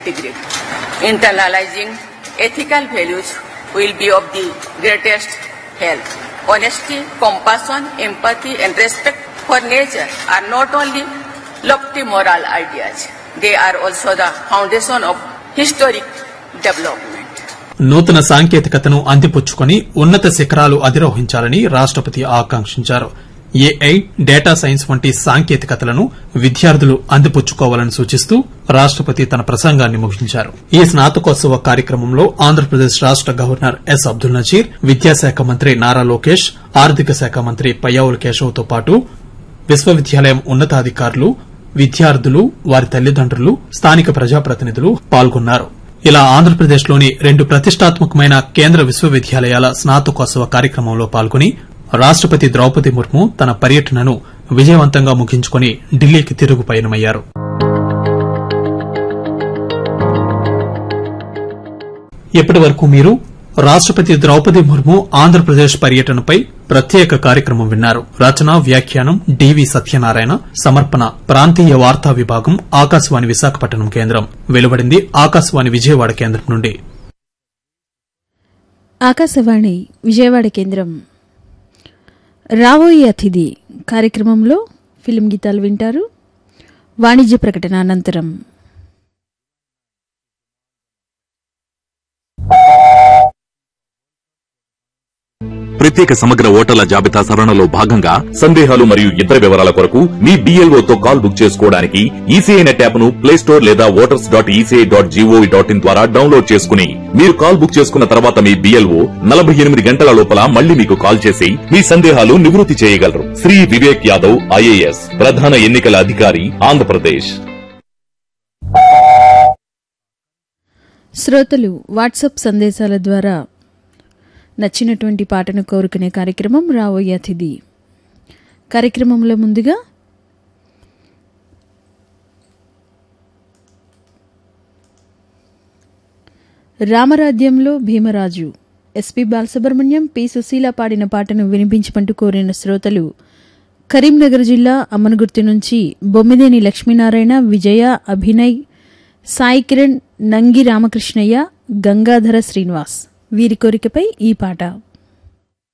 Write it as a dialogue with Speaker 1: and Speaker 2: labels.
Speaker 1: degree. Internalizing ethical values will be of the greatest help. Honesty, compassion, empathy, and respect for nature are not only lofty moral ideas, they are also the foundation of historic development.
Speaker 2: నూతన సాంకేతికతను అందిపుచ్చుకొని ఉన్నత శిఖరాలు అధిరోహించాలని రాష్టపతి ఆకాంక్షించారు AI data science వంటి సాంకేతికతలను విద్యార్థులు అందిపుచ్చుకోవాలని సూచిస్తూ రాష్టపతి తన ప్రసంగాన్ని ముగించారు ఈ స్నాతకోత్సవ కార్యక్రమంలో ఆంధ్రప్రదేశ్ రాష్ట గవర్నర్ ఎస్ అబ్దుల్ నజీర్ విద్యాశాఖ మంత్రి నారా లోకేష్ ఆర్థిక శాఖ మంత్రి పయ్యావుల కేశవ్తో పాటు విశ్వవిద్యాలయం ఉన్నతాధికారులు విద్యార్థులు వారి తల్లిదండ్రులు స్థానిక ప్రజాప్రతినిధులు పాల్గొన్నారు ఇలా ఆంధ్రప్రదేశ్లోని రెండు ప్రతిష్టాత్మకమైన కేంద్ర విశ్వవిద్యాలయాల స్నాతకోత్సవ కార్యక్రమంలో పాల్గొని రాష్టపతి ద్రౌపది ముర్ము తన పర్యటనను విజయవంతంగా ముగించుకుని ఢిల్లీకి తిరుగు పయనమయ్యారు ఇప్పటి వరకు మీరు రాష్టపతి ద్రౌపది ముర్ము ఆంధ్రప్రదేశ్ పర్యటనపై ప్రత్యేక కార్యక్రమం విన్నారు రచన వ్యాఖ్యానం డివి సత్యనారాయణ సమర్పణ ప్రాంతీయ వార్తా విభాగం ఆకాశవాణి విశాఖపట్నం కేంద్రం వెలువడింది ఆకాశవాణి విజయవాడ కేంద్రం నుండి
Speaker 3: ఆకాశవాణి విజయవాడ కేంద్రం రాబోయే అతిథి కార్యక్రమంలో ఫిలిం గీతాలు వింటారు వాణిజ్య ప్రకటన అనంతరం
Speaker 4: ప్రత్యేక సమగ్ర ఓటర్ల జాబితా సవరణలో భాగంగా సందేహాలు మరియు ఇతర వివరాల కొరకు మీ BLO తో కాల్ బుక్ చేసుకోవడానికి ఈసీఐ నెట్ యాప్ ను ప్లే స్టోర్ లేదా voters dot ECI dot gov dot in ద్వారా డౌన్లోడ్ చేసుకుని మీరు కాల్ బుక్ చేసుకున్న తర్వాత మీ బిఎల్ఓ నలభై ఎనిమిది గంటల లోపల మళ్ళీ మీకు కాల్ చేసి మీ సందేహాలు నివృత్తి చేయగలరు శ్రీ వివేక్ యాదవ్ ఐఏఎస్ ప్రధాన ఎన్నికల అధికారి ఆంధ్రప్రదేశ్
Speaker 3: శ్రోతలు వాట్సాప్ సందేశాల ద్వారా నచ్చినటువంటి పాటను కోరుకునే కార్యక్రమం రాబోయే అతిథి కార్యక్రమంలో ముందుగా రామరాజ్యంలో భీమరాజు ఎస్పి బాలసుబ్రహ్మణ్యం పి సుశీల పాడిన పాటను వినిపించమంటూ కోరిన శ్రోతలు కరీంనగర్ జిల్లా అమ్మనగుర్తి నుంచి బొమ్మిదేని లక్ష్మీనారాయణ విజయ అభినయ్ సాయి కిరణ్ నంగి రామకృష్ణయ్య గంగాధర శ్రీనివాస్ వీరి కోరికపై ఈ పాట